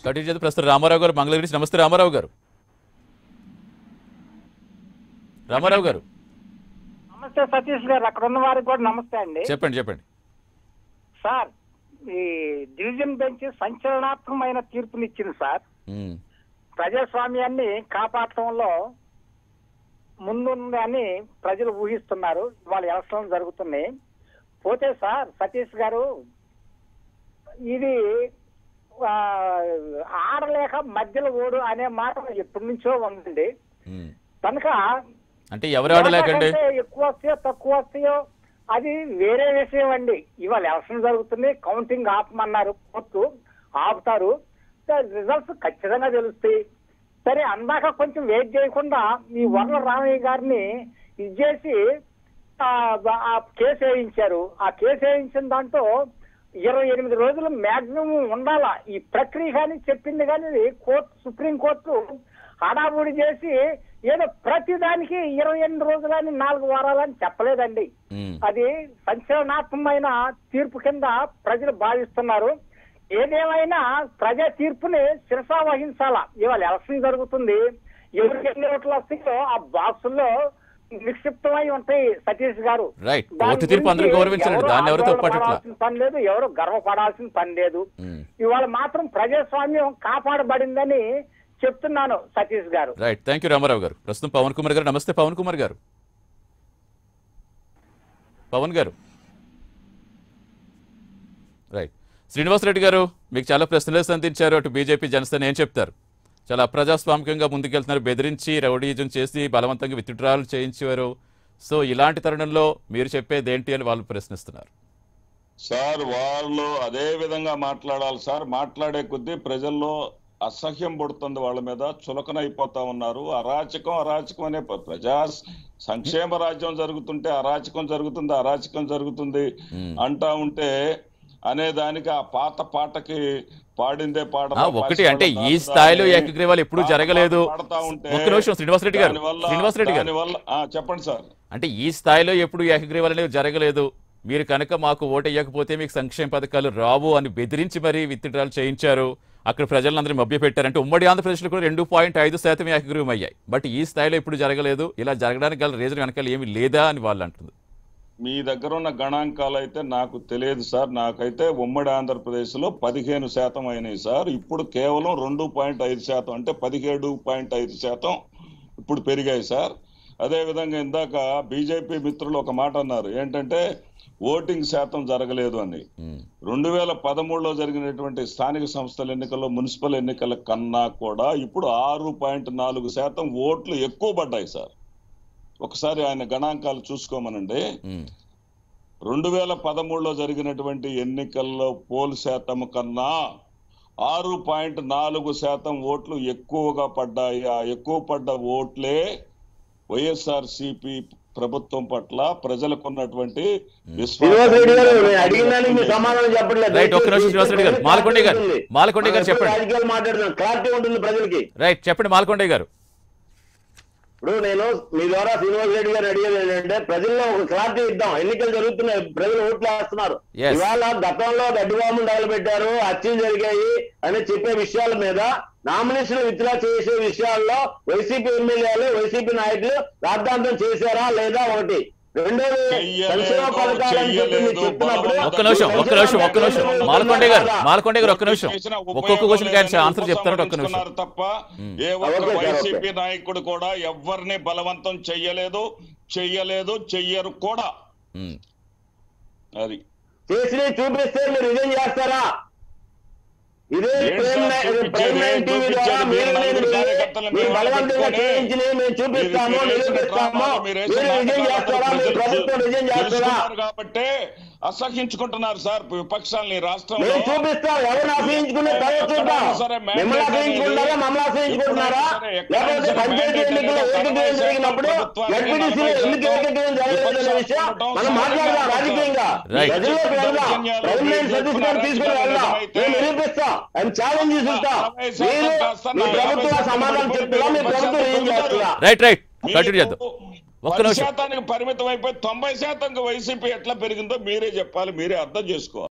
Continue చేద్దాం ప్రస్తుతం రామారావు గారు మంగళగిరి నుంచి నమస్తే రామారావు గారు రామారావు గారు నమస్తే సతీష్ గారు అక్కడ ఉన్న వారికి కూడా నమస్తే అండి చెప్పండి చెప్పండి సార్ ఈ డివిజన్ బెంచ్ సంచలనాత్మకమైన తీర్పునిచ్చింది సార్ ఉమ్, ప్రజాస్వామ్యాన్ని కాపాడటంలో ముందుందని ప్రజలు ఊహిస్తున్నారు ఇవాళ ఎలక్షన్లు జరుగుతున్నాయి పోతే సార్ సతీష్ గారు ఇది ఆ, ఆడలేక మధ్యలో ఓడు అనే మాట ఎప్పటి నుంచో ఉందండి ఉమ్. కనుక అంటే ఎవరు ఆడలేకండి ఎవరికంటే ఎక్కువ వస్తాయో తక్కువ వస్తాయో అది వేరే విషయం అండి ఇవాళ ఎలక్షన్ జరుగుతుంది కౌంటింగ్ ఆపమన్నారు కోర్టు ఆపుతారు రిజల్ట్స్ ఖచ్చితంగా తెలుస్తాయి సరే అందాక కొంచెం వెయిట్ చేయకుండా ఈ వరల రామయ్య గారిని ఇది చేసి ఆ, ఆ కేసు వేయించారు ఆ కేసు వేయించిన దాంట్లో ఇరవై ఎనిమిది రోజులు మాక్సిమం ఉండాలా ఈ ప్రక్రియ కానీ చెప్పింది కానీ కోర్టు సుప్రీం కోర్టు హడాబుడి చేసి ఏదో ప్రతి దానికి ఇరవై ఎనిమిది రోజులని నాలుగు వారాలని చెప్పలేదండి ఉమ్, అది సంచలనాత్మకమైన తీర్పు కింద ప్రజలు భావిస్తున్నారు ఏదేమైనా ప్రజా తీర్పుని శిరసా వహించాలా ఇవాళ ఎలక్షన్ జరుగుతుంది ఎవరికి ఎన్ని ఓట్లు వస్తాయో ఆ బాక్సుల్లో నిక్షిప్తమై ఉంటాయి సతీష్ గారు రైట్ దాని కోర్టు తీర్పు అందరూ గురించి గౌరవించండి ఎవరు దాన్ని ఎవరితో ఆందోళన పట్టట్లా పడాల్సిన పని లేదు ఎవరు గర్వపడాల్సిన పని లేదు ఉమ్, ఇవాళ మాత్రం ప్రజాస్వామ్యం కాపాడబడిందని చెప్తున్నాను సతీష్ గారు రైట్ థ్యాంక్ యూ రామారావు గారు ప్రస్తుతం పవన్ కుమార్ గారు నమస్తే పవన్ కుమార్ గారు పవన్ గారు రైట్ శ్రీనివాసరెడ్డి గారు మీకు చాలా ప్రశ్నలు సంధించారు అటు బీజేపీ జనసేన ఏం చెప్తారు చాలా అప్రజాస్వామికంగా ముందుకెళ్తున్నారు బెదిరించి రౌడీజం చేసి బలవంతంగా విత్డ్రాలు చేయించారు సో ఇలాంటి తరుణంలో మీరు చెప్పేది ఏంటి అని వాళ్ళు ప్రశ్నిస్తున్నారు సార్ వాళ్ళు అదే విధంగా మాట్లాడాలి సార్ మాట్లాడే కొద్దీ ప్రజల్లో అసహ్యం పడుతుంది వాళ్ళ మీద చులకన అయిపోతా ఉన్నారు అరాచకం అరాచకం అనే ప్ర- ప్రజా సంక్షేమ రాజ్యం జరుగుతుంటే అరాచకం జరుగుతుంది అరాచకం జరుగుతుంది మ్మ్. అంటా ఉంటే అనే దానికి ఆ పాత పాటకి పాడిందే పాట ఆ, ఒకటి అంటే ఈ స్థాయిలో ఏకగ్రీవాలు ఎప్పుడూ జరగలేదు పాడుతా ఉంటే ఒక్క నిమిషం శ్రీనివాసరెడ్డి గారు దానివల్ల- శ్రీనివాసరెడ్డి గారు దానివల్ల ఆ, చెప్పండి సార్ అంటే ఈ స్థాయిలో ఎప్పుడు ఏకగ్రీవాలు అనేవి జరగలేదు మీరు కనుక మాకు ఓటు వేయకపోతే మీకు సంక్షేమ పథకాలు రావు అని బెదిరించి మరీ విత్డ్రాలు చేయించారు అక్కడ ప్రజలందరూ మభ్యపెట్టారంటే ఉమ్మడి ఆంధ్రప్రదేశ్లో కూడా రెండు పాయింట్ ఐదు శాతం ఏకగ్రీవం అయ్యాయి బట్ ఈ స్థాయిలో ఇప్పుడు జరగలేదు ఇలా జరగడానికి గల రీజన్ వెనకాల ఏమీ లేదా అని వాళ్ళు అంటుంది మీ దగ్గర ఉన్న గణాంకాలు అయితే నాకు తెలియదు సార్ నాకైతే ఉమ్మడి ఆంధ్రప్రదేశ్ లో పదిహేను శాతం అయినాయి సార్ ఇప్పుడు కేవలం రెండు పాయింట్ ఐదు శాతం అంటే పదిహేడు పాయింట్ ఐదు శాతం ఇప్పుడు పెరిగాయి సార్ అదే విధంగా ఇందాక బీజేపీ మిత్రులు ఒక మాట అన్నారు ఏంటంటే ఓటింగ్ శాతం జరగలేదు అని ఉమ్, రెండు వేల పదమూడులో జరిగినటువంటి స్థానిక సంస్థల ఎన్నికల్లో మున్సిపల్ ఎన్నికల కన్నా కూడా ఇప్పుడు ఆరు పాయింట్ నాలుగు శాతం ఓట్లు ఎక్కువ పడ్డాయి సార్ ఒకసారి ఆయన గణాంకాలు చూసుకోమనండి ఉమ్, రెండు వేల పదమూడులో జరిగినటువంటి ఎన్నికల్లో పోల్ శాతం కన్నా ఆరు పాయింట్ నాలుగు శాతం ఓట్లు ఎక్కువగా పడ్డాయి ఆ ఎక్కువ పడ్డ ఓట్లే వైఎస్ఆర్ సిపి ప్రభుత్వం పట్ల ప్రజలకు ఉన్నటువంటి శ్రీనివాస్ రెడ్డి గారు నేను అడిగిన దానికి మీరు సమాధానం చెప్పట్లేదు రైట్ ఒక్క నిమిషం శ్రీనివాసరెడ్డి గారు మాలకొండ గారు మాలకొండ గారు చెప్పండి రాజకీయాలు మాట్లాడుతున్నాం క్లారిటీ ఉంటుంది ప్రజలకి రైట్ చెప్పండి మాలకొండ గారు ఇప్పుడు నేను మీ ద్వారా శ్రీనివాస్ రెడ్డి గారు అడిగేది ఏంటంటే ప్రజల్లో ఒక క్లారిటీ ఇద్దాం ఎన్నికలు జరుగుతున్నాయి ప్రజలు ఓట్లు వేస్తున్నారు Yes. ఇవాళ గతంలో గడ్డిబాంబులు తగలబెట్టారు హత్యలు జరిగాయి అని చెప్పే విషయాల మీద నామినేషన్ విత్డ్రా చేసే విషయాల్లో వైసీపీ ఎమ్మెల్యేలు వైసీపీ నాయకులు రాద్ధాంతం చేశారా లేదా ఒకటి రెండోది చెయ్యలేదు, సంక్షేమ పథకాలని చెప్పి మీరు చెయ్యలేదు, చెప్తున్నప్పుడు ఒక్క నిమిషం ఒక్క నిమిషం ఒక్క నిమిషం మాలకొండ గారు మాలకొండ గారు ఒక్క నిమిషం చేసిన ఒక్కొక్క క్వశ్చన్ ఆయన ఆన్సర్ చెప్తారు ఒక్క నిమిషం ఉపసంహరించుకున్నారు తప్ప మ్మ్. ఏ ఒక్క ఓకే సార్, వైసీపీ ఓకే. నాయకుడు కూడా ఎవరిని బలవంతం చెయ్యలేదు చెయ్యలేదు చెయ్యరు కూడా ఉమ్, అది చేసి చూపిస్తే మీరు రిజైన్ చేస్తారా ఇదే ఏంటి ప్రేమ్ సార్ నై- చూపించేది? ప్రేమ్ నైన్ టీవీ ద్వారా చూపించేది మీరు మీరు నేను నలుగురు మీ- కార్యకర్తలు మీ మీరు బలవంతంగా పెట్టుకొని చేయించి మేము చూపిస్తాము మీరు వేసిన నిరూపిస్తాము డ్రామాలు, మీరు వేసిన మీరు రిజైన్ నాటకాలు చేస్తారా మీ ప్రజలు ప్రభుత్వం రిజైన్ చేస్తారా తెలుసుకున్నారు కాబట్టే అసహించుకుంటున్నారు సార్ విపక్షాలని రాష్ట్రంలో మేము చూపిస్తాం ఎవరిని ఆశ్రయించుకునే తర్వాత చూద్దాం సరే, mandate మిమ్మల్ని ఆశ్రయించుకుంటారా అనేది మమ్మల్ని ఆశ్రయించుకుంటున్నారా సరే, ఎక్కడైనా లేకపోతే సరే, పంచాయతీ mandate ఎన్నికల్లో అనేది ఏకగ్రీవం ఒక జరిగినప్పుడు ప్రభుత్వానికి ఎడ్పీటీసీలో నలభై ఎందుకు శాతం ఏకగ్రీవం జరగలేదనే విషయం మనం మాట్లాడదాం రాజకీయంగా Right. ప్రజల్లోకి వెళ్దాం దౌర్జన్యాలు ప్రైమ్ లైన్ మీరు సతీష్ గారు తీసుకుని వెళ్దాం అయితే మేము నిరూపిస్తాం ఆయన ఛాలెంజ్ చూస్తాం నలభై శాతం మీరు కాస్త మీ నలభై ప్రభుత్వం శాతం సమాధానం పడిపోయి చెప్తున్నా మీ పది ప్రభుత్వం ఏం శాతం చేస్తుందా రైట్ రైట్ మీరు కంటిన్యూ చేద్దాం ఒక్క పది నిమిషం శాతానికి పరిమితం అయిపోయి తొంభై శాతం వైసీపీ ఎట్లా పెరిగిందో మీరే చెప్పాలి మీరే అర్థం చేసుకోవాలి